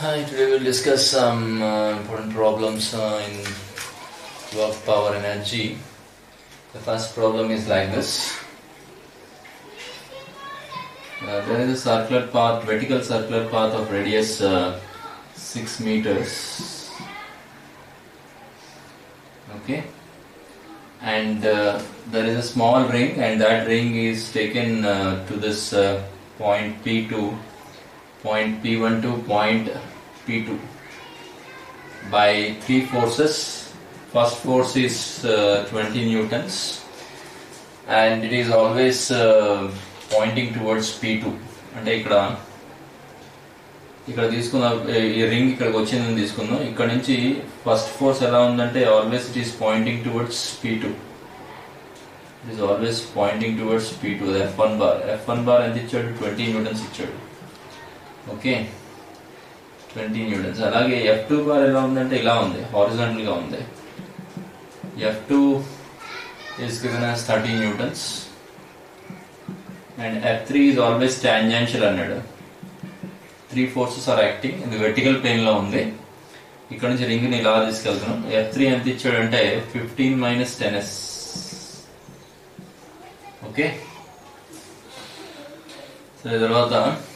Hi, today we'll discuss some uh, important problems uh, in work power energy. The first problem is like this. Uh, there is a circular path, vertical circular path of radius uh, 6 meters. Okay. And uh, there is a small ring, and that ring is taken uh, to this uh, point P2 point P1 to point P2 by three forces. First force is uh, 20 newtons and it is always uh, pointing towards P2 అంటే ఇక్కడ ఇక్కడ తీసుకున్న ఈ ring ఇక్కడికి వచ్చిందని తీసుకుందాం ఇక్కడ నుంచి ఫస్ట్ ఫోర్స్ ఎలా ఉందంటే always it is pointing towards P two it is always pointing towards P two F one bar F one bar ఎంత ఇచ్చాడు ట్వంటీ న్యూటన్స్ ఇచ్చాడు ఓకే ట్వంటీ న్యూటన్స్ అలాగే ఎఫ్ టూ బార్ ఎలా ఉందంటే ఇలా ఉంది హారిజాంటల్ గా ఉంది F two is given as thirty newtons and F three is always tangential అన్నాడు త్రీ ఫోర్సెస్ ఆర్ యాక్టింగ్ ఇది వెర్టికల్ ప్లేన్ లో ఉంది ఇక్కడ నుంచి రింగ్ ని ఇలా తీసుకెళ్తున్నాం ఎఫ్ త్రీ ఎంత ఇచ్చాడంటే fifteen minus ten S okay సరే తర్వాత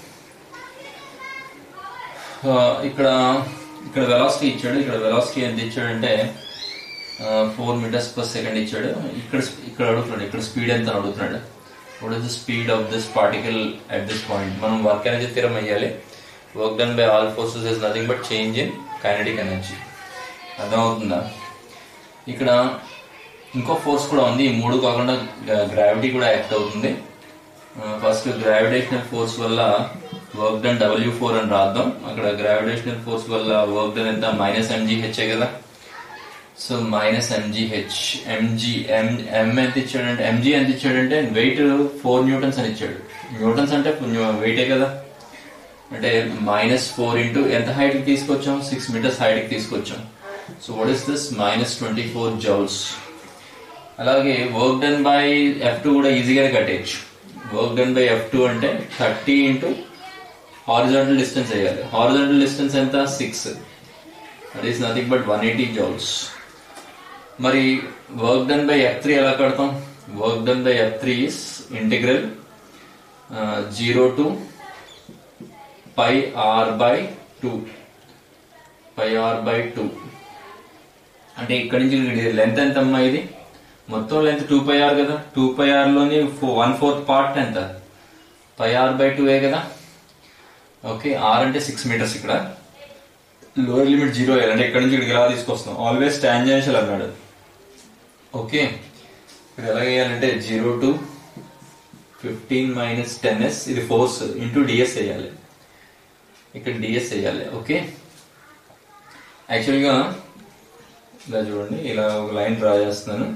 ఆ, ఇక్కడ ఇక్కడ వెలాసిటీ ఇచ్చాడు ఇక్కడ వెలాసిటీ ఎంత ఇచ్చాడంటే ఫోర్ మీటర్స్ పర్ సెకండ్ ఇచ్చాడు ఇక్కడ ఇక్కడ అడుగుతున్నాడు ఇక్కడ స్పీడ్ ఎంత అని అడుగుతున్నాడు what is the speed of this particle at this point మనం వర్క్ ఎనర్జీ స్థిరం అయ్యాలి work done by all forces is nothing but change in kinetic energy అర్థమవుతుందా ఇక్కడ ఇంకో ఫోర్స్ కూడా ఉంది ఈ మూడు కాకుండా గ్రావిటీ కూడా యాక్ట్ అవుతుంది ఫస్ట్ గ్రావిటేషనల్ ఫోర్స్ వల్ల వర్క్ డన్ డబ్ల్యూ ఫోర్ అని రాద్దాం అక్కడ గ్రావిటేషనల్ ఫోర్స్ వల్ల వర్క్ డన్ ఎంత మైనస్ ఎంజీహెచ్ఏ కదా so minus MGH MG M M ఎంత ఇచ్చాడంటే ఎంజీ ఎంత ఇచ్చాడంటే వెయిట్ ఫోర్ న్యూటన్స్ అని ఇచ్చాడు న్యూటన్స్ అంటే వెయిటే కదా అంటే మైనస్ ఫోర్ ఇంటూ ఎంత హైట్ కి తీసుకొచ్చాం సిక్స్ మీటర్స్ హైట్ కి తీసుకొచ్చాం so what is this minus twenty four joules అలాగే work done by F two కూడా ఈజీగా కట్టేయచ్చు work done by F two అంటే థర్టీ ఇంటూ హారిజాంటల్ డిస్టెన్స్ వేయాలి హారిజాంటల్ డిస్టెన్స్ ఎంత six that is nothing but one eighty joules మరి work done by F three ఎలా కడతాం work done by F three is integral zero to pi R by two pi R by two అంటే ఇక్కడ నుంచి length ఎంత అమ్మా ఇది మొత్తం లెంత్ టూ పై ఆర్ కదా టూ పై ఆర్ లోని వన్ ఫోర్త్ పార్ట్ ఎంత పై ఆర్ బై టూ ఏ కదా ఓకే ఆర్ అంటే సిక్స్ మీటర్స్ ఇక్కడ లోయర్ లిమిట్ జీరో అంటే ఇక్కడ నుంచి ఇక్కడికి ఎలా తీసుకొస్తాం ఆల్వేస్ టాంజెన్షియల్ అన్నాడు ఓకే ఇక్కడ ఎలా వేయాలంటే zero to fifteen minus ten S ఇది ఫోర్స్ ఇంటూ డిఎస్ వేయాలి ఇక్కడ డిఎస్ వేయాలి ఓకే యాక్చువల్గా ఇలా చూడండి ఇలా ఒక లైన్ డ్రా చేస్తున్నాను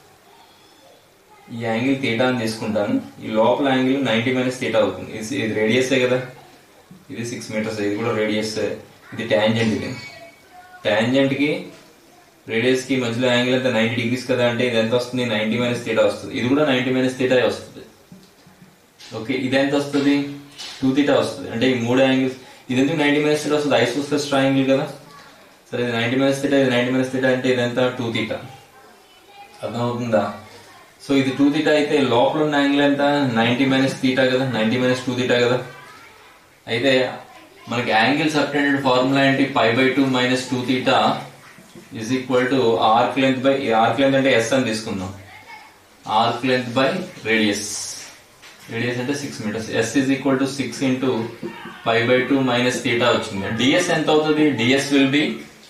ఈ యాంగిల్ తీటా అని తీసుకుంటాను ఈ లోపల యాంగిల్ నైన్టీ మైనస్ తీటా అవుతుంది ఇది ఇది రేడియసే కదా ఇది సిక్స్ మీటర్స్ ఇది కూడా రేడియస్ ఇది ట్యాంజెంట్ ఇది ట్యాంజెంట్ కి రేడియస్ కి మధ్యలో యాంగిల్ అంతా నైన్టీ డిగ్రీస్ కదా అంటే ఇది ఎంత వస్తుంది నైన్టీ మైనస్ తీటా వస్తుంది ఇది కూడా నైన్టీ మైనస్ తీటా వస్తుంది ఓకే ఇది ఎంత వస్తుంది టూ తీటా వస్తుంది అంటే ఈ మూడు యాంగిల్స్ ఇది ఎందుకు నైన్టీ మైనస్ తీటా వస్తుంది ఐసోస్ఫెస్ ట్రయాంగిల్ కదా సరే ఇది నైన్టీ మైనస్ తీటా ఇది నైన్టీ మైనస్ తీటా అంటే ఇదంతా టూ తీటా అర్థమవుతుందా సో ఇది టూ తీటా అయితే లోపల ఉన్న యాంగిల్ ఎంత నైన్టీ మైనస్ తీటా కదా నైన్టీ మైనస్ టూ తీటా కదా అయితే మనకి యాంగిల్ సబ్టెండెడ్ ఫార్ములా ఏంటి pi by two minus two theta is equal to arc length by arc length అంటే ఎస్ అని తీసుకుందాం arc length by radius radius అంటే six metres S is equal to six into pi by two minus theta వచ్చింది DS ఎంత అవుతుంది DS will be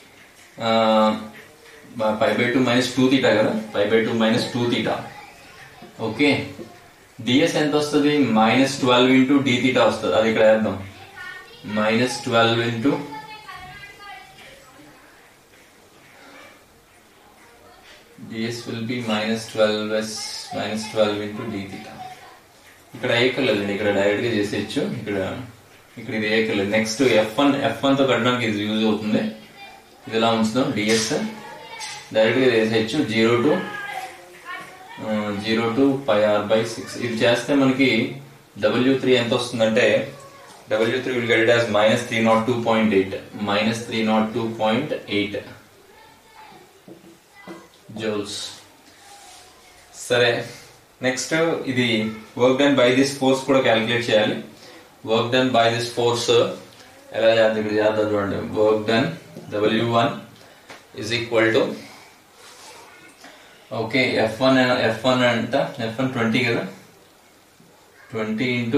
pi by two minus two theta కదా pi by two minus two theta okay DS ఎంత వస్తుంది minus twelve into D theta వస్తుంది అది ఇక్కడ వేద్దాం minus twelve into DS will be minus twelve S minus twelve into D theta ఇక్కడ ఏకలేదు ఇక్కడ డైరెక్ట్ గా చేసేయచ్చు ఇక్కడ ఇక్కడ ఇది ఏకలేదు next F one F one తో కట్టడానికి ఇది యూజ్ అవుతుంది ఇది ఎలా ఉంచుదాం డిఎస్ డైరెక్ట్ గా చేసేయచ్చు zero to zero to pi R by six ఇది చేస్తే మనకి డబ్ల్యూ త్రీ ఎంత వస్తుందంటే W3 will get it as minus 302.8 minus 302.8 joules సరే నెక్స్ట్ ఇది work done by this force కూడా క్యాలిక్యులేట్ చేయాలి work done by this force ఎలా చేద్దాం ఇక్కడ చేద్దాం చూడండి work done W one is equal to okay F one F one అంట ఎఫ్ వన్ ట్వంటీ కదా twenty into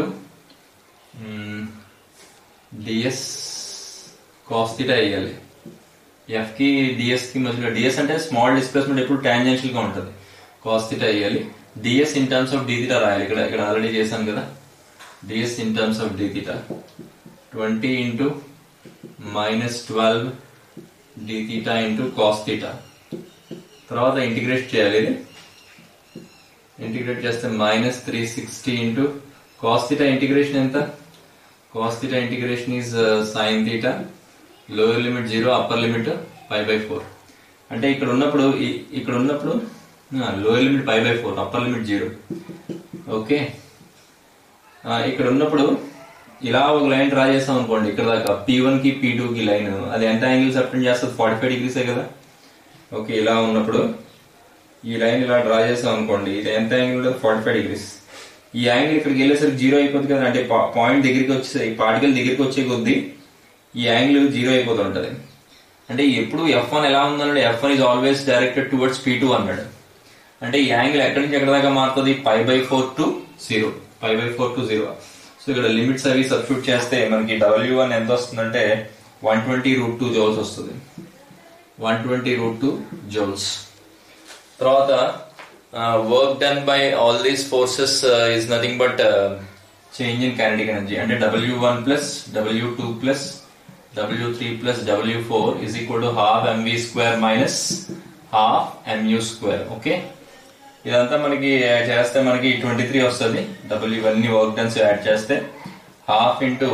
DS cos theta వేయాలి ఎఫ్ కి డిఎస్ కి మధ్యలో డిఎస్ అంటే స్మాల్ డిస్ప్లేస్మెంట్ ఎప్పుడు టాంజెన్షియల్ గా ఉంటుంది కాస్ థీటా వేయాలి DS in terms of D theta రాయాలి ఇక్కడ ఇక్కడ ఆల్రెడీ చేశాను కదా DS in terms of D theta twenty into minus twelve D theta into cos theta తర్వాత ఇంటిగ్రేట్ చేయాలి ఇది ఇంటిగ్రేట్ చేస్తే minus three sixty into cos theta integration ఎంత cos theta integration is sine theta lower limit zero upper limit five by four అంటే ఇక్కడ ఉన్నప్పుడు ఈ- ఇక్కడ ఉన్నప్పుడు lower limit five by four upper limit zero okay ఆ, ఇక్కడ ఉన్నప్పుడు ఇలా ఒక లైన్ డ్రా చేసాం అనుకోండి ఇక్కడ దాకా పీ వన్ కి పీ టూ కి లైన్ అది ఎంత యాంగిల్ సబ్టెండ్ చేస్తుంది ఫార్టీ ఫైవ్ డిగ్రీసే కదా ఓకే ఇలా ఉన్నప్పుడు ఈ లైన్ ఇలా డ్రా చేసాం అనుకోండి ఇది ఎంత యాంగిల్ ఉంటుంది ఫార్టీ ఫైవ్ డిగ్రీస్ ఈ యాంగిల్ ఇక్కడికి వెళ్ళేసరికి జీరో అయిపోతుంది కదా అంటే పాయింట్ దగ్గరికి వచ్చే ఈ పార్టికల్ దగ్గరికి వచ్చే కొద్దీ ఈ యాంగిల్ జీరో అయిపోతుంటది అంటే ఎప్పుడు ఎఫ్ వన్ ఎలా ఉందన్నాడు F one is always directed towards P two అన్నాడు అంటే ఈ యాంగిల్ ఎక్కడి నుంచి ఎక్కడి దాకా మారుతుంది five by four to zero five by four to zero so ఇక్కడ లిమిట్స్ అవి సబ్స్టిట్యూట్ చేస్తే మనకి డబ్ల్యూ వన్ ఎంత వస్తుందంటే one twenty root two joules వస్తుంది one twenty root two joules తర్వాత work done by all these forces is nothing but change in kinetic energy అంటే W one plus W two plus W three plus W four is equal to half MV square minus half MU square okay ఇదంతా మనకి చేస్తే మనకి twenty three వస్తుంది double ఇవన్నీ work dones add చేస్తే half into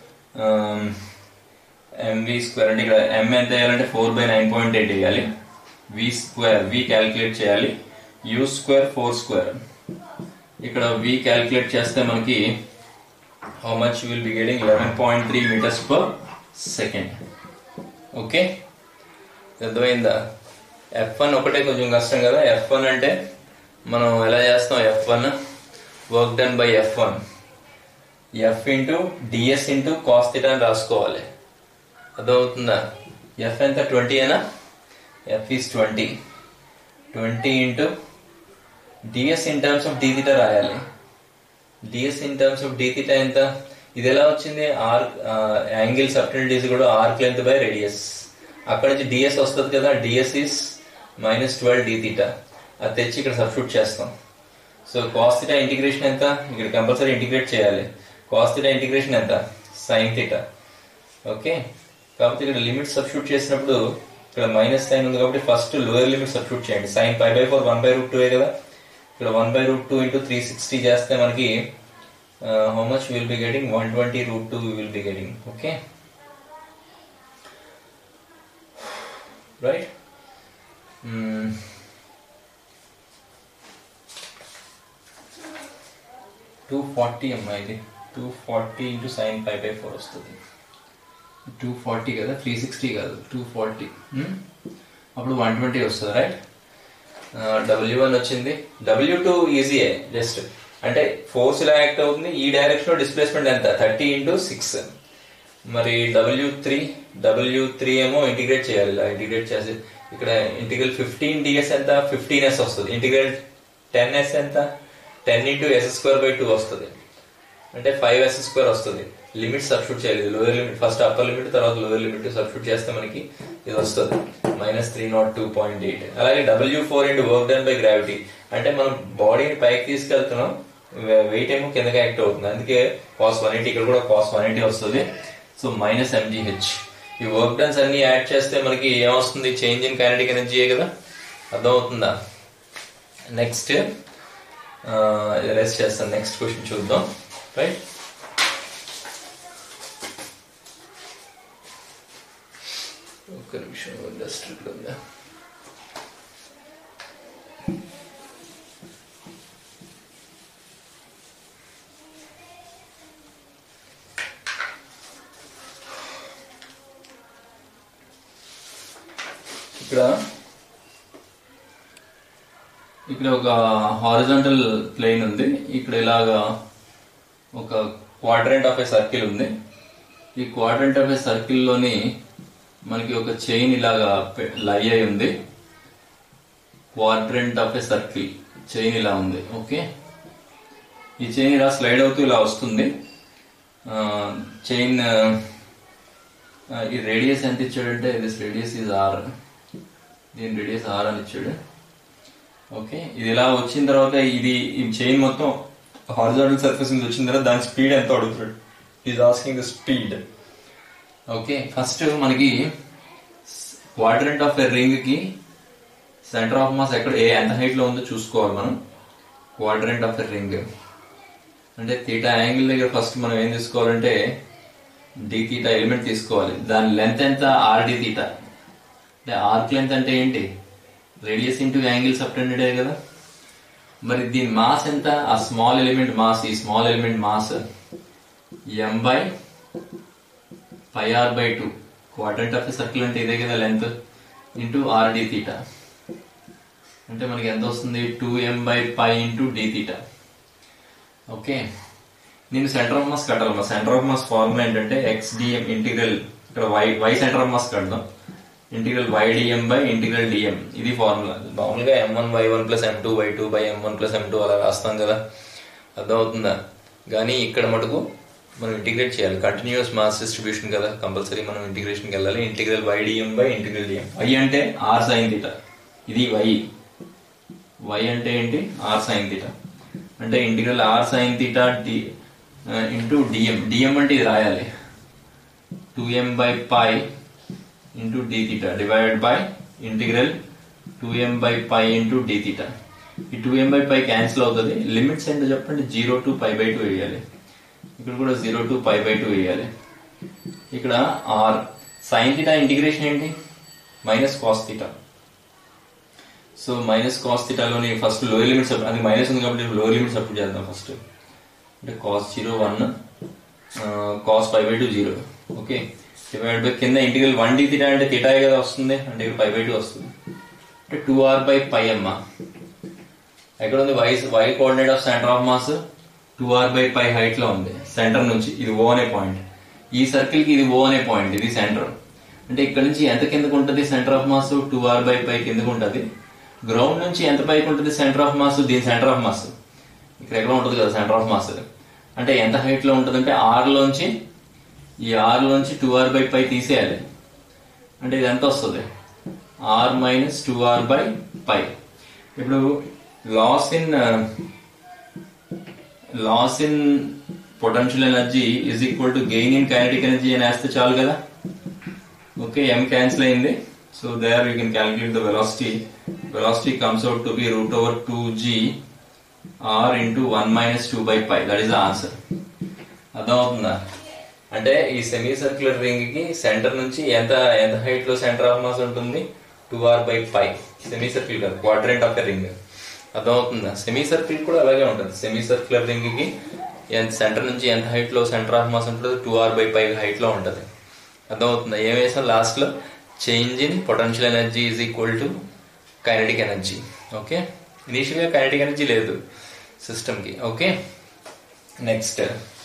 MV square అంటే ఇక్కడ M ఎంత వేయాలంటే four by nine point eight వేయాలి వి స్క్వేర్ వి క్యాలిక్యులేట్ చేయాలి యూ స్క్వేర్ ఫోర్ స్క్వేర్ ఇక్కడ వి క్యాలిక్యులేట్ చేస్తే మనకి how much will be getting eleven point three metres per second okay అర్థమైందా ఎఫ్ వన్ ఒకటే కొంచెం కష్టం కదా ఎఫ్ వన్ అంటే మనం ఎలా చేస్తాం F one work done by F one F into DS into cos theta అని రాసుకోవాలి అర్థమవుతుందా ఎఫ్ ఎంత ట్వంటీ అయినా F is twenty twenty into DS in terms of D theta రాయాలి డిఎస్ ఇన్ టర్మ్స్ ఆఫ్ డి థీటా ఎంత ఇది ఎలా వచ్చింది ఆర్ యాంగిల్ సబ్టెండిటీస్ కూడా ఆర్క్ లెంత్ బై రేడియస్ అక్కడ నుంచి డిఎస్ వస్తుంది కదా DS is minus twelve D theta అది తెచ్చి ఇక్కడ సబ్స్టిట్యూట్ చేస్తాం సో కాస్ థీటా ఇంటిగ్రేషన్ ఎంత ఇక్కడ కంపల్సరీ ఇంటిగ్రేట్ చేయాలి కాస్ థీటా ఇంటిగ్రేషన్ ఎంత సైన్ థీటా ఓకే కాబట్టి ఇక్కడ లిమిట్ సబ్స్టిట్యూట్ చేసినప్పుడు ఇక్కడ మైనస్ సైన్ ఉంది కాబట్టి ఫస్ట్ లోయర్ లిమిట్ సబ్స్టిట్యూట్ చేయండి sine five by four one by root two కదా ఇక్కడ one by root two into three sixty చేస్తే మనకి how much will be getting one twenty root two will be getting okay right two forty అమ్మా ఇది two forty into sine five by four వస్తుంది two forty కదా three sixty కాదు two forty అప్పుడు one twenty వస్తుంది right W one వచ్చింది W two ఈజీయే just అంటే ఫోర్స్ ఇలా యాక్ట్ అవుతుంది ఈ డైరెక్షన్ లో డిస్ప్లేస్మెంట్ ఎంత థర్టీ ఇంటూ సిక్స్ మరి డబ్ల్యూ త్రీ డబ్ల్యూ త్రీ ఏమో ఇంటిగ్రేట్ చేయాలి ఇలా ఇంటిగ్రేట్ చేసి ఇక్కడ ఇంటిగ్రల్ ఫిఫ్టీన్ డిఎస్ ఎంత ఫిఫ్టీన్ ఎస్ వస్తుంది ఇంటిగ్రల్ టెన్ ఎస్ ఎంత ten into S square by two వస్తుంది అంటే ఫైవ్ ఎస్ స్క్వేర్ వస్తుంది లిమిట్ సబ్స్టిట్యూట్ చేయాలి lower limit first upper limit తర్వాత లోయర్ లిమిట్ సబ్స్టిట్యూట్ చేస్తే మనకి ఇది వస్తుంది minus three not two point eight అలాగే W four into work done by gravity అంటే మనం బాడీని పైకి తీసుకెళ్తున్నాం వెయిట్ ఏమో కిందకి యాక్ట్ అవుతుంది అందుకే కాస్ వన్ ఎయిటీ ఇక్కడ కూడా కాస్ వన్ ఎయిటీ వస్తుంది సో మైనస్ ఎంజీహెచ్ ఈ వర్క్ డన్స్ అన్ని యాడ్ చేస్తే మనకి ఏమొస్తుంది చేంజ్ ఇన్ కైనటిక్ ఎనర్జీయే కదా అర్థమవుతుందా నెక్స్ట్ రెస్ట్ చేస్తాను నెక్స్ట్ క్వశ్చన్ చూద్దాం రైట్ ఒక్క నిమిషం ఇండస్ట్రీలో ఉందా ఇక్కడ ఇక్కడ ఒక హారిజాంటల్ ప్లేన్ ఉంది ఇక్కడ ఇలాగా ఒక క్వాడ్రెంట్ ఆఫ్ ఏ సర్కిల్ ఉంది ఈ క్వాడ్రెంట్ ఆఫ్ ఏ సర్కిల్ లోని మనకి ఒక చైన్ ఇలాగా పె- లై అయి ఉంది quadrant of a circle chain ఇలా ఉంది ఓకే ఈ చైన్ ఇలా స్లైడ్ అవుతూ ఇలా వస్తుంది చైన్ ఈ రేడియస్ ఎంత ఇచ్చాడంటే దిస్ రేడియస్ ఈజ్ ఆర్ దీని రేడియస్ ఆర్ అని ఇచ్చాడు ఓకే ఇది ఇలా వచ్చిన తర్వాత ఇది ఈ చైన్ మొత్తం హారిజాంటల్ సర్ఫేస్ నుంచి వచ్చిన తర్వాత దాని స్పీడ్ ఎంత అడుగుతాడు is asking the speed okay first మనకి క్వాడ్రెంట్ ఆఫ్ ఎ రింగ్ కి సెంటర్ ఆఫ్ మాస్ ఎక్కడ ఏ ఎంత హైట్ లో ఉందో చూసుకోవాలి మనం క్వాడ్రెంట్ ఆఫ్ ఎ రింగ్ అంటే తీటా యాంగిల్ దగ్గర ఫస్ట్ మనం ఏం తీసుకోవాలంటే డి తీటా ఎలిమెంట్ తీసుకోవాలి దాని లెంత్ ఎంత ఆర్ డి తీటా అంటే ఆర్క్ లెంత్ అంటే ఏంటి రేడియస్ ఇంటూ యాంగిల్ సబ్టెండెడ్ కదా మరి దీని మాస్ ఎంత ఆ స్మాల్ ఎలిమెంట్ మాస్ ఈ small element mass M by pi R by two quadrant of circle అంటే ఇదే కదా length into R D theta అంటే మనకి ఎంత వస్తుంది two M by pi into D theta okay నేను సెంటర్ ఆఫ్ మాస్ కట్టాలి సెంటర్ ఆఫ్ మాస్ ఫార్ములా ఏంటంటే ఎక్స్ డిఎం ఇంటిగ్రల్ ఇక్కడ Y Y centre of mass కడదాం integral Y DM by integral DM ఇది ఫార్ములా మామూలుగా ఎం one Y one plus M two Y two by M one plus M two అలా రాస్తాం కదా అర్థమవుతుందా కానీ ఇక్కడ మటుకు మనం ఇంటిగ్రేట్ చేయాలి కంటిన్యూస్ మాస్ డిస్ట్రిబ్యూషన్ కదా కంపల్సరీ మనం ఇంటిగ్రేషన్కి వెళ్ళాలి integral Y DM by integral DM Y అంటే ఆర్ సైన్ థీటా ఇది వై వై అంటే ఏంటి ఆర్ సైన్ థీటా అంటే integral R sine theta D into DM DM అంటే ఇది రాయాలి two M by pi into D theta divided by integral two M by pi into D theta ఈ two M by pi cancel అవుతుంది limits ఏంటో చెప్పండి zero to pi by two వేయాలి ఇక్కడ కూడా zero to pi by two వేయాలి ఇక్కడ R sine theta integration ఏంటి minus cos theta so minus cos థీటాలోని ఫస్ట్ లోయర్ లిమిట్స్ అది మైనస్ ఉంది కాబట్టి లోయర్ లిమిట్స్ అప్పుడు చేద్దాం ఫస్ట్ అంటే cos zero one cos five by two zero okay divide by కింద ఇంటిగ్రల్ వన్ డి థీటా అంటే థీటా కదా వస్తుంది అంటే ఇక్కడ ఫైవ్ బై టూ వస్తుంది అంటే టూ ఆర్ బై పై అమ్మ ఎక్కడ ఉంది Y Y coordinate of centre of mass two R by pi height లో ఉంది సెంటర్ నుంచి ఇది ఓ అనే పాయింట్ ఈ సర్కిల్ కి ఇది ఓ అనే పాయింట్ ఇది సెంటర్ అంటే ఇక్కడ నుంచి ఎంత కిందకు ఉంటుంది centre of mass two R by pi కిందకు ఉంటుంది గ్రౌండ్ నుంచి ఎంత పైకి ఉంటుంది సెంటర్ ఆఫ్ మాస్ దీని సెంటర్ ఆఫ్ మాస్ ఇక్కడ ఎక్కడ ఉంటుంది కదా సెంటర్ ఆఫ్ మాస్ అంటే ఎంత హైట్ లో ఉంటుంది అంటే ఆర్ లోంచి ఈ ఆర్ లోంచి టూ ఆర్ బై పై తీసేయాలి అంటే ఇది ఎంత వస్తుంది R minus two R by pi ఇప్పుడు loss in loss in potential energy is equal to gain in kinetic energy అని వేస్తే చాలు కదా ఓకే ఎం క్యాన్సిల్ అయింది so there you can calculate the velocity velocity comes out to be root over two G R into one minus two by pi that is the answer అర్థమవుతుందా అంటే ఈ semi circular ring కి centre నుంచి ఎంత ఎంత height లో centre of mass ఉంటుంది two R by pi semi circle కదా క్వాడ్రెంట్ ఆఫ్ ద రింగ్ అర్థమవుతుందా సెమీ సర్కిల్ కూడా అలాగే ఉంటుంది సెమీ సర్క్యులర్ రింగ్ కి ఎంత సెంటర్ నుంచి ఎంత హైట్ లో సెంటర్ ఆఫ్ మాస్ ఉంటుంది two R by pi height లో ఉంటుంది అర్థమవుతుందా ఏం వేసాం లాస్ట్ లో change in potential energy is equal to kinetic energy okay initial గా కైనటిక్ ఎనర్జీ లేదు సిస్టమ్ కి ఓకే నెక్స్ట్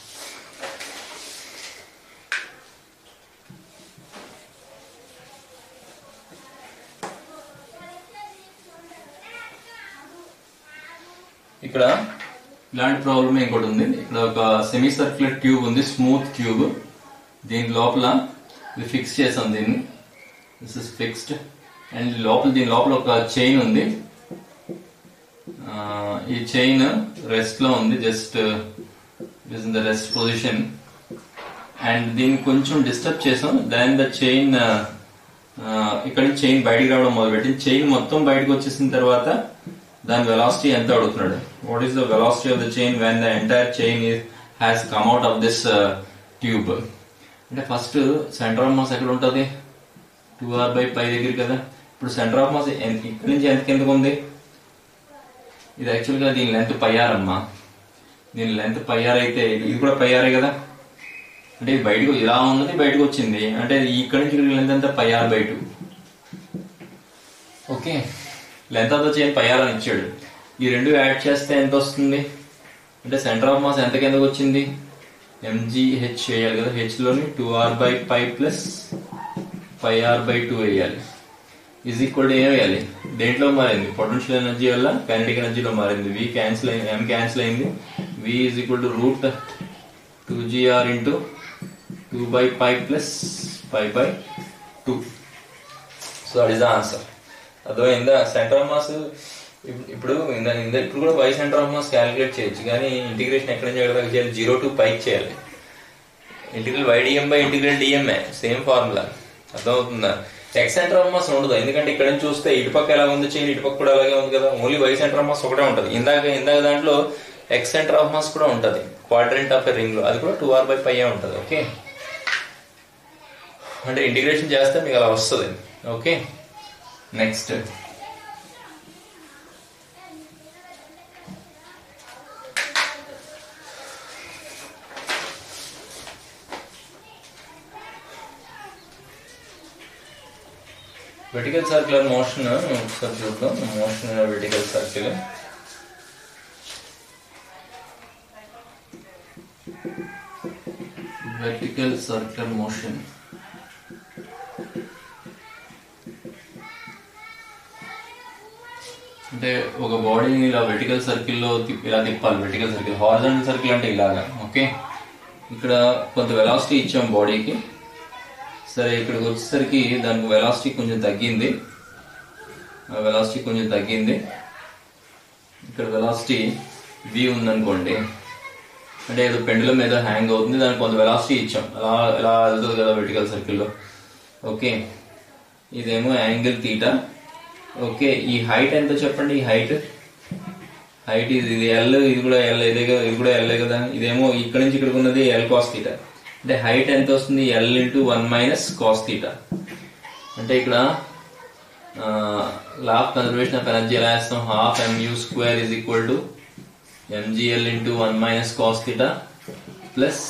ఇక్కడ ఇలాంటి ప్రాబ్లమ్ ఇంకోటి ఉంది ఇక్కడ ఒక సెమీ సర్క్యులర్ ట్యూబ్ ఉంది స్మూత్ ట్యూబ్ దీని లోపల ఇది ఫిక్స్ చేసాం దీన్ని దిస్ ఇస్ ఫిక్స్డ్ అండ్ లోపల దీని లోపల ఒక చైన్ ఉంది ఆ, ఈ చైన్ రెస్ట్ లో ఉంది just is in the rest position and దీన్ని కొంచెం డిస్టర్బ్ చేసాం దాని ద చైన్ ఇక్కడ నుంచి చైన్ బయటికి రావడం మొదలుపెట్టి చైన్ మొత్తం బయటకు వచ్చేసిన తర్వాత దాని వెలాసిటీ ఎంత అడుగుతున్నాడు what is the velocity of the chain when the entire chain has come out of this tube అంటే ఫస్ట్ సెంటర్ ఆఫ్ మాస్ ఎక్కడ ఉంటుంది టూ ఆర్ బై పై దగ్గర కదా ఇప్పుడు సెంటర్ ఆఫ్ మాస్ ఇక్కడ నుంచి ఎంత కిందకు ఉంది ఇది యాక్చువల్ గా దీని లెంత్ పయ్యార్ అమ్మా దీని లెంత్ పయ్యార్ అయితే ఇది కూడా పయ్యారే కదా అంటే ఇది బయటకు ఇలా ఉన్నది బయటకు వచ్చింది అంటే ఇక్కడ నుంచి ఇక్కడ లెంత్ అంతా pi R by two okay length of the chain pi R అని ఇచ్చాడు ఈ రెండు యాడ్ చేస్తే ఎంత వస్తుంది అంటే సెంటర్ ఆఫ్ మాస్ ఎంత కిందకు వచ్చింది ఎంజీహెచ్ వేయాలి కదా హెచ్ లోని two R by pi plus pi R by two వేయాలి ఈజ్ ఈక్వల్ టు ఏం వేయాలి దేంట్లో మారింది పొటెన్షియల్ ఎనర్జీ వల్ల కైనటిక్ ఎనర్జీలో మారింది వి క్యాన్సిల్ అయింది ఎం క్యాన్సిల్ అయింది V is equal to root two GR into two by pi plus pi by two so that is the answer అర్థమైందా సెంటర్ ఆఫ్ మాస్ ఇప్పుడు ఇందా ఇందా ఇప్పుడు కూడా Y centre of mass calculate చేయొచ్చు కానీ ఇంటిగ్రేషన్ ఎక్కడ నుంచి ఎక్కడ దాకా చేయాలి జీరో టు పైకి చేయాలి integral YDM by integral DMA same formula అర్థమవుతుందా ఎక్స్ సెంటర్ ఆఫ్ మాస్ ఉండదు ఎందుకంటే ఇక్కడ నుంచి చూస్తే ఇటుపక్క ఎలా ఉంది చైన్ ఇటుపక్క కూడా అలాగే ఉంది కదా only Y centre of mass ఒకటే ఉంటది ఇందాక ఇందాక దాంట్లో ఎక్స్ సెంటర్ ఆఫ్ మాస్ కూడా ఉంటది క్వాడ్రెంట్ ఆఫ్ ఎ రింగ్ లో అది కూడా టూ ఆర్ బై ఫైవ్ ఉంటది ఓకే అంటే ఇంటిగ్రేషన్ చేస్తే మీకు అలా వస్తుంది okay next vertical circular motion ఒకసారి చూద్దాం motion vertical circle vertical circular motion అంటే ఒక బాడీని ఇలా వెర్టికల్ సర్కిల్ లో తిప్పి ఇలా తిప్పాలి వెర్టికల్ సర్కిల్ హారిజాంటల్ సర్కిల్ అంటే ఇలాగా ఓకే ఇక్కడ కొంత వెలాసిటీ ఇచ్చాం బాడీకి సరే ఇక్కడికి వచ్చేసరికి దానికి వెలాసిటీ కొంచెం తగ్గింది వెలాసిటీ కొంచెం తగ్గింది ఇక్కడ వెలాసిటీ వి ఉందనుకోండి అంటే ఏదో పెండులం మీద హ్యాంగ్ అవుతుంది దానికి కొంత వెలాసిటీ ఇచ్చాం అలా ఎలా వెళ్తుంది కదా వెర్టికల్ సర్కిల్లో ఓకే ఇదేమో యాంగిల్ తీటా ఓకే ఈ హైట్ ఎంత చెప్పండి ఈ హైట్ హైట్ ఇది ఇది ఎల్ ఇది కూడా ఎల్ ఇదే కదా ఇది కూడా ఎల్ కదా ఇదేమో ఇక్కడ నుంచి ఇక్కడికి ఉన్నది ఎల్ కాస్ తీటా అంటే హైట్ ఎంత వస్తుంది L into one minus cos theta అంటే ఇక్కడ law of conservation of energy ఎలా వేస్తాం half MU square is equal to MGL into one minus cos theta plus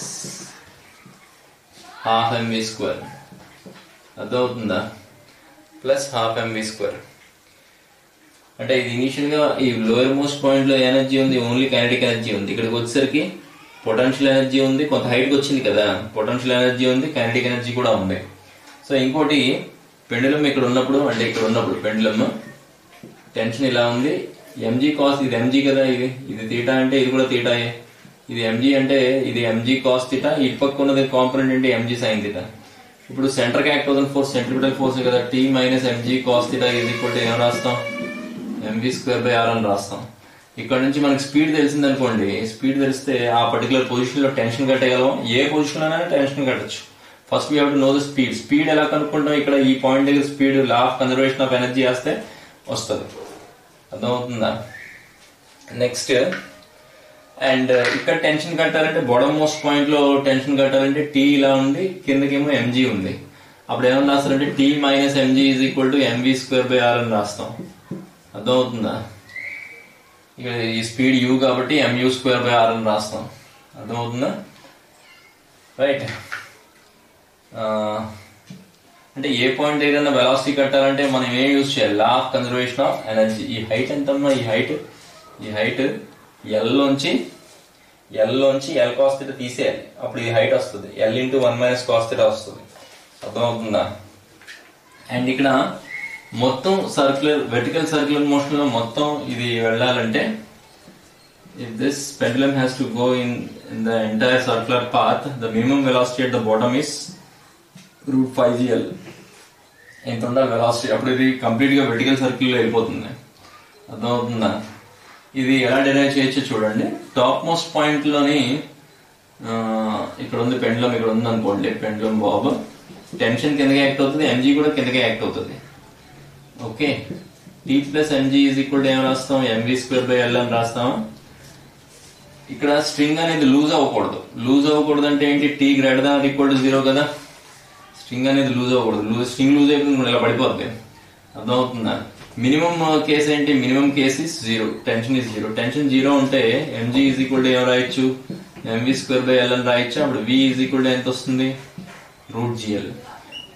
half MV square అర్థమవుతుందా plus half MV square అంటే ఇది initial గా ఈ lower most point లో ఎనర్జీ ఉంది ఓన్లీ కైనటిక్ ఎనర్జీ ఉంది ఇక్కడికి వచ్చేసరికి పొటెన్షియల్ ఎనర్జీ ఉంది కొంత హైట్ వచ్చింది కదా పొటెన్షియల్ ఎనర్జీ ఉంది కైనటిక్ ఎనర్జీ కూడా ఉంది సో ఇంకోటి పెండులం ఇక్కడ ఉన్నప్పుడు అంటే ఇక్కడ ఉన్నప్పుడు పెండులం టెన్షన్ ఇలా ఉంది ఎంజీ కాస్ ఇది ఎంజీ కదా ఇది ఇది తీటా అంటే ఇది కూడా తీటాయే ఇది ఎంజీ అంటే ఇది ఎంజీ కాస్ తీటా ఈ పక్క ఉన్నది కాంపనెంట్ అంటే ఎంజీ సైన్ తీటా ఇప్పుడు సెంటర్ కి యాక్ట్ అవుతున్న ఫోర్స్ సెంట్రిపిటల్ ఫోర్స్ కదా T minus MG cos theta ఇది ఈక్వల్ టు ఏం రాస్తాం ఎంవి స్క్వేర్ బై ఆర్ అని రాస్తాం ఇక్కడ నుంచి మనకి స్పీడ్ తెలిసింది అనుకోండి స్పీడ్ తెలిస్తే ఆ పర్టికులర్ పొజిషన్ లో టెన్షన్ కట్టగలం ఏ పొజిషన్ లోనైనా టెన్షన్ కట్టచ్చు first we have to know the speed speed ఎలా కనుక్కుంటాం ఇక్కడ ఈ పాయింట్ దగ్గర speed law of conservation of energy వేస్తే వస్తుంది అర్థమవుతుందా నెక్స్ట్ అండ్ ఇక్కడ టెన్షన్ కట్టాలంటే బొడమ్ మోస్ట్ పాయింట్ లో టెన్షన్ కట్టాలంటే టీ ఇలా ఉంది కిందకేమో ఎంజీ ఉంది అప్పుడు ఏమన్నా రాస్తారంటే T minus MG is equal to MV square by R అని రాస్తాం అర్థమవుతుందా ఇక్కడ ఈ స్పీడ్ యూ కాబట్టి ఎంయూ స్క్వేర్ బై ఆర్ అని రాస్తాం అర్థమవుతుందా రైట్ అంటే ఏ పాయింట్ ఏదైనా వెలాసిటీ కట్టాలంటే మనం ఏం యూజ్ చేయాలి law of conservation of energy ఈ హైట్ ఎంతమ్మా ఈ హైట్ ఈ హైట్ ఎల్ లోంచి ఎల్ లోంచి ఎల్ కాస్తిట తీసేయాలి అప్పుడు ఈ హైట్ వస్తుంది L into one minus cos theta వస్తుంది అర్థమవుతుందా అండ్ ఇక్కడ మొత్తం సర్క్యులర్ వెర్టికల్ సర్క్యులర్ మోషన్ లో మొత్తం ఇది వెళ్ళాలంటే if this pendulum has to go in, in the entire circular path, the minimum velocity at the bottom is root 5gl. ఎంత ఉండాలి వెలాసిటీ అప్పుడు ఇది కంప్లీట్ గా వెర్టికల్ సర్కిల్ లో వెళ్ళిపోతుంది అర్థమవుతుందా ఇది ఎలా డిరైవ్ చేయొచ్చో చూడండి టాప్ మోస్ట్ పాయింట్ లోని ఆ, ఇక్కడ ఉంది పెండ్లం ఇక్కడ ఉంది అనుకోండి పెండ్లం బాబు టెన్షన్ కిందకి యాక్ట్ అవుతుంది ఎంజీ కూడా కిందకే యాక్ట్ అవుతుంది okay T plus MG is equal to ఏం రాస్తాం ఎంవి స్క్వేర్ బై ఎల్ అని రాస్తాం ఇక్కడ స్ట్రింగ్ అనేది లూజ్ అవ్వకూడదు లూజ్ అవ్వకూడదు అంటే ఏంటి T greater than equal to zero కదా స్ట్రింగ్ అనేది లూజ్ అవ్వకూడదు లూజ్ స్ట్రింగ్ లూజ్ అయిపోతుంది ఇలా పడిపోద్ది అర్థమవుతుందా మినిమం కేస్ ఏంటి minimum case is zero tension is zero tension zero ఉంటే ఎంజీ ఈజ్ ఈక్వల్ టు ఏం రాయొచ్చు ఎంవి స్క్వేర్ బై ఎల్ అని రాయొచ్చు అప్పుడు వి ఈజ్ ఈక్వల్ టు ఎంత వస్తుంది రూట్ జిఎల్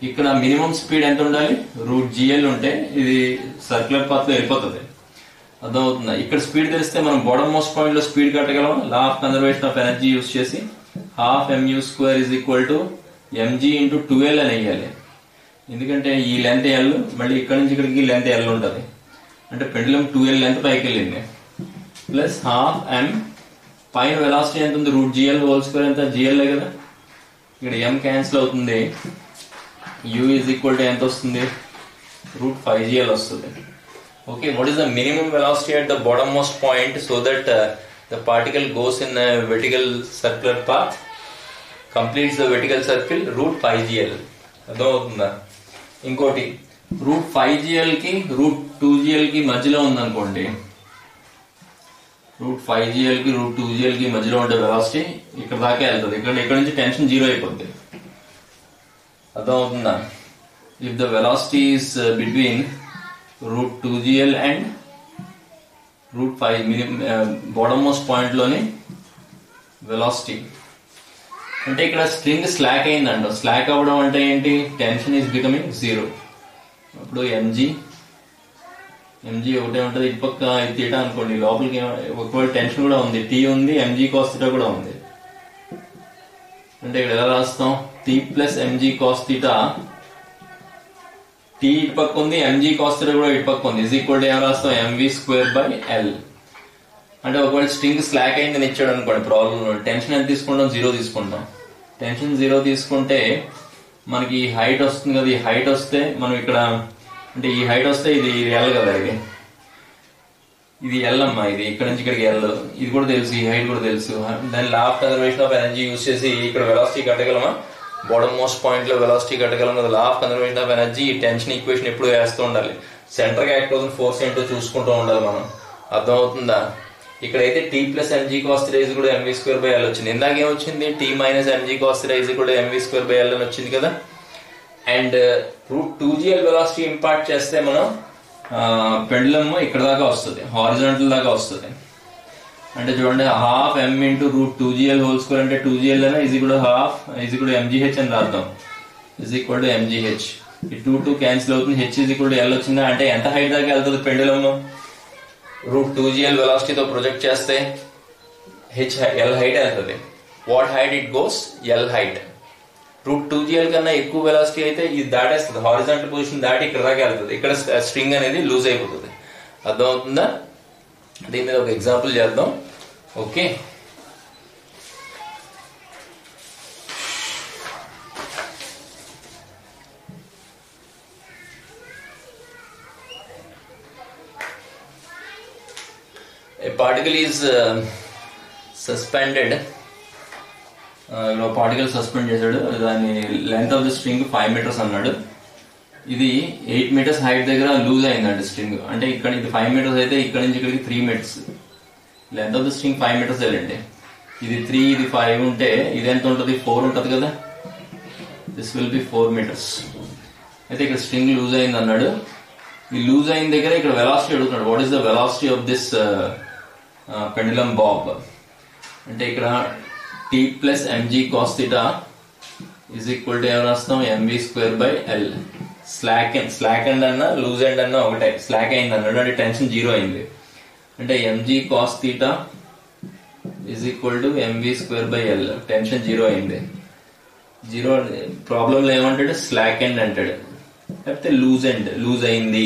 ఇక్కడ మినిమం స్పీడ్ ఎంత ఉండాలి రూట్ జిఎల్ ఉంటే ఇది సర్క్యులర్ పాత్ లో వెళ్ళిపోతుంది అర్థమవుతుందా ఇక్కడ స్పీడ్ తెలిస్తే మనం బాడమ్ మోస్ట్ పాయింట్ లో స్పీడ్ కట్టగలం law of conservation of energy use చేసి half MU square is equal to MG into twelve అని వేయాలి ఎందుకంటే ఈ లెంత్ ఎల్ మళ్ళీ ఇక్కడ నుంచి ఇక్కడికి లెంత్ ఎల్ ఉంటుంది అంటే పెండులం ట్వెల్వ్ లెంత్ పైకి వెళ్ళింది ప్లస్ హాఫ్ ఎం పైన వెలాసిటీ ఎంత ఉంది రూట్ జిఎల్ హోల్ స్క్వేర్ ఎంత జిఎల్ కదా ఇక్కడ ఎం క్యాన్సిల్ అవుతుంది యూ ఈజ్ ఈక్వల్ టు ఎంత వస్తుంది రూట్ ఫైవ్ జిఎల్ వస్తుంది okay what is the minimum velocity at the bottom most point so that the particle goes in vertical circular path completes the vertical circle root five GL అర్థమవుతుందా ఇంకోటి root five GL కి root two GL కి మధ్యలో ఉందనుకోండి root five GL కి root two GL కి మధ్యలో ఉండే వెలాసిటీ ఇక్కడ దాకా వెళ్తుంది ఇక్కడ ఇక్కడ నుంచి టెన్షన్ జీరో అయిపోద్ది అర్థమవుతుందా if the velocity is between root two GL and root five minimum bottom most point లోని వెలాసిటీ అంటే ఇక్కడ స్ట్రింగ్ స్లాక్ అయిందంట స్లాక్ అవ్వడం అంటే ఏంటి టెన్షన్ ఈస్ బికమింగ్ జీరో అప్పుడు ఎంజీ ఎంజీ ఒకటే ఉంటుంది ఇటు పక్క ఇది తీయటం అనుకోండి లోపలికి ఏమ- ఒకవేళ టెన్షన్ కూడా ఉంది టీ ఉంది ఎంజీ కాస్ కూడా ఉంది అంటే ఇక్కడ ఎలా రాస్తాం T plus MG cos theta T ఇటు పక్క ఉంది ఎంజీ కాస్ కూడా ఇటు పక్క ఉంది ఇజ్ ఈక్వల్ ఏం రాస్తాం ఎంవి స్క్వేర్ బై ఎల్ అంటే ఒకవేళ స్ట్రింగ్ స్లాక్ అయిందని ఇచ్చాడు అనుకోండి ప్రాబ్లం టెన్షన్ ఎంత తీసుకుంటాం జీరో తీసుకుంటాం టెన్షన్ జీరో తీసుకుంటే మనకి ఈ హైట్ వస్తుంది కదా ఈ హైట్ వస్తే మనం ఇక్కడ అంటే ఈ హైట్ వస్తే ఇది ఇది ఎల్ కదా ఇది ఇది ఎల్ అమ్మా ఇది ఇక్కడ నుంచి ఇక్కడికి ఎల్ ఇది కూడా తెలుసు ఈ హైట్ కూడా తెలుసు దాని law of conservation of energy use చేసి ఇక్కడ వెలాసిటీ కట్టగలమా బాడమ్ మోస్ట్ పాయింట్ లో వెలాసిటీ కట్టగలం కదా law of conservation of energy ఈ టెన్షన్ ఈక్వేషన్ ఎప్పుడు వేస్తూ ఉండాలి సెంటర్ కి యాక్ట్ అవుతున్న ఫోర్స్ ఏంటో చూసుకుంటూ ఉండాలి మనం అర్థమవుతుందా ఇక్కడైతే టీ ప్లస్ ఎంజీ కాస్ట్ రైజ్ కూడా ఎంవీ స్క్వేర్ బై ఎల్ వచ్చింది ఇందాక ఏమొచ్చింది టీ మైనస్ ఎంజీ కాస్ట్ రైజ్ కూడా ఎంవీ స్క్వేర్ బై ఎల్ అని వచ్చింది కదా and root two GL velocity impart చేస్తే మనం పెండ్లమ్ ఇక్కడ దాకా వస్తుంది హారిజాంటల్ దాకా వస్తుంది అంటే చూడండి half m into root two g l whole square అంటే టూ జిఎల్ అయినా ఇది కూడా హాఫ్ ఇది కూడా ఎంజీహెచ్ అని రాద్దాం ఇజ్ ఈక్వల్ టు ఎంజీహెచ్ ఈ టూ టూ క్యాన్సిల్ అవుతుంది h is equal to l వచ్చిందా అంటే ఎంత హైట్ దాకా వెళ్తుంది పెండులమ్ రూట్ టూ జిఎల్ వెలాసిటీతో ప్రొజెక్ట్ చేస్తే హెచ్ ఎల్ హైట్ వెళ్తుంది what height it goes l height root two g l కన్నా ఎక్కువ వెలాసిటీ అయితే ఇది దాటేస్తుంది హారిజాంటల్ పొజిషన్ దాటి ఇక్కడ దాకా వెళ్తుంది ఇక్కడ స్ట్రింగ్ అనేది లూజ్ అయిపోతుంది అర్థమవుతుందా దీని మీద ఒక ఎగ్జాంపుల్ చేద్దాం okay A particle is uh, suspended ఇక్కడ పార్టికల్ సస్పెండ్ చేశాడు దాని length of the string five metres అన్నాడు ఇది ఎయిట్ మీటర్స్ హైట్ దగ్గర లూజ్ అయిందండి స్ట్రింగ్ అంటే ఇక్కడ ఇది ఫైవ్ మీటర్స్ అయితే ఇక్కడ నుంచి ఇక్కడికి three metres length of the string five metres వెళ్ళండి ఇది త్రీ ఇది ఫైవ్ ఉంటే ఇది ఎంత ఉంటుంది ఫోర్ ఉంటుంది కదా this will be four metres అయితే ఇక్కడ స్ట్రింగ్ లూజ్ అయింది అన్నాడు ఈ లూజ్ అయిన దగ్గర ఇక్కడ వెలాసిటీ అడుగుతున్నాడు what is the velocity of this pendulum bob అంటే ఇక్కడ T plus MG cos theta is equal to ఏమైనా రాస్తాం MV square by L slack slack end అన్నా లూజ్ ఎండ్ అన్నా ఒకటే స్లాక్ అయింది అన్నాడు అంటే టెన్షన్ జీరో అయింది అంటే MG cos theta is equal to MV square by L tension zero అయింది జీరో ప్రాబ్లం ఏమంటాడు స్లాక్ ఎండ్ అంటాడు లేకపోతే లూజ్ ఎండ్ లూజ్ అయింది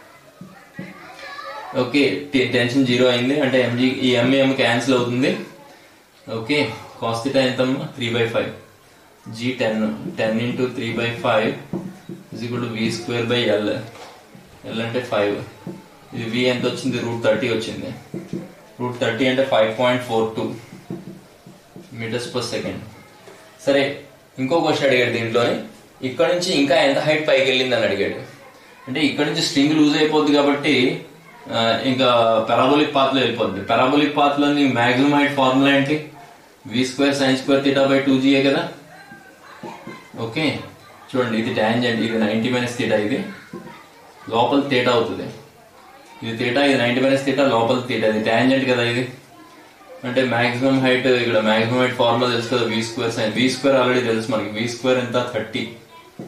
ఓకే టెన్షన్ జీరో అయింది అంటే ఎంజీ ఈ ఎంఏఎం క్యాన్సిల్ అవుతుంది ఓకే కాస్ట్ థీటా ఎంత three by five G ten ten into three by five is equal to V square by L L అంటే ఫైవ్ ఇది వి ఎంత వచ్చింది రూట్ థర్టీ వచ్చింది రూట్ థర్టీ అంటే five point four two metres per second సరే ఇంకో question అడిగాడు దీంట్లోని ఇక్కడ నుంచి ఇంకా ఎంత హైట్ పైకి వెళ్ళింది అని అడిగాడు అంటే ఇక్కడ నుంచి స్ట్రింగ్ లూజ్ అయిపోద్ది కాబట్టి ఆ, ఇంకా పెరాబోలిక్ పాత్ లో వెళ్ళిపోద్ది పెరాబోలిక్ పాత్ లోని మాక్సిమం హైట్ ఫార్ములా ఏంటి V square sine square theta by two GA కదా ఓకే చూడండి ఇది టాంజెంట్ ఇది నైన్టీ మైనస్ థీటా ఇది లోపల థీటా అవుతుంది ఇది థీటా ఇది నైన్టీ మైనస్ థీటా లోపల థీటా ఇది టాంజెంట్ కదా ఇది అంటే మాక్సిమం హైట్ ఇక్కడ మాక్సిమం హైట్ ఫార్ములా తెలుసు కదా V square sine V square already తెలుసు మనకి వి స్క్వేర్ ఎంత thirty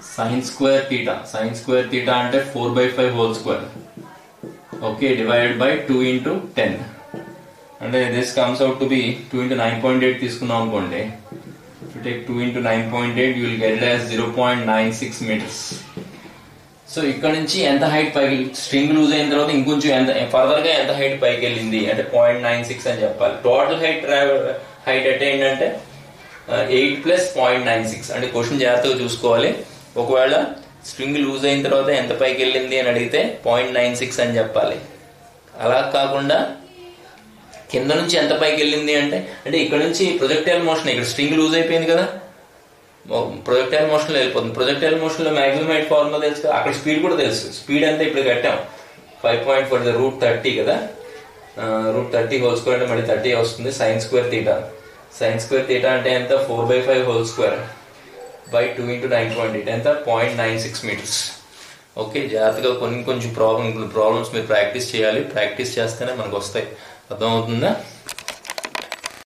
sine square theta sine square theta అంటే four by five whole square okay divided by two into ten అంటే this comes out to be two into nine point eight తీసుకున్నాం అనుకోండి if you take 2 into 9.8 you will get it as 0.96 meters so ఇక్కడ నుంచి ఎంత height పైకి string loose అయిన తర్వాత ఇంకొంచెం ఎంత ఫర్దర్ గా ఎంత హైట్ పైకి వెళ్ళింది అంటే పాయింట్ నైన్ సిక్స్ అని చెప్పాలి టోటల్ హైట్ హైట్ అంటే ఏంటంటే eight plus point nine six అంటే క్వశ్చన్ జాగ్రత్తగా చూసుకోవాలి ఒకవేళ స్ట్రింగ్ లూజ్ అయిన తర్వాత ఎంత పైకి వెళ్ళింది అని అడిగితే పాయింట్ నైన్ సిక్స్ అని చెప్పాలి అలా కాకుండా కింద నుంచి ఎంత పైకి వెళ్ళింది అంటే అంటే ఇక్కడ నుంచి ప్రొజెక్టైల్ మోషన్ ఇక్కడ స్ట్రింగ్ లూజ్ అయిపోయింది కదా ప్రొజెక్టైల్ మోషన్ వెళ్ళిపోతుంది ప్రొజెక్టైల్ మోషన్ లో మాక్సిమం హైట్ ఫార్ములా తెలుసు కదా అక్కడ స్పీడ్ కూడా తెలుసు స్పీడ్ అంతా ఇప్పుడు కట్టాం five point four root thirty కదా రూట్ థర్టీ హోల్ స్క్వేర్ అంటే మళ్ళీ థర్టీ వస్తుంది sine square theta sine square theta అంటే ఎంత four by five whole square by two into nine point eight ఎంత point nine six metres okay జాగ్రత్తగా కొన్ని కొంచెం ప్రాబ్లమ్ ప్రాబ్లమ్స్ మీరు ప్రాక్టీస్ చేయాలి ప్రాక్టీస్ చేస్తేనే మనకు వస్తాయి అర్థమవుతుందా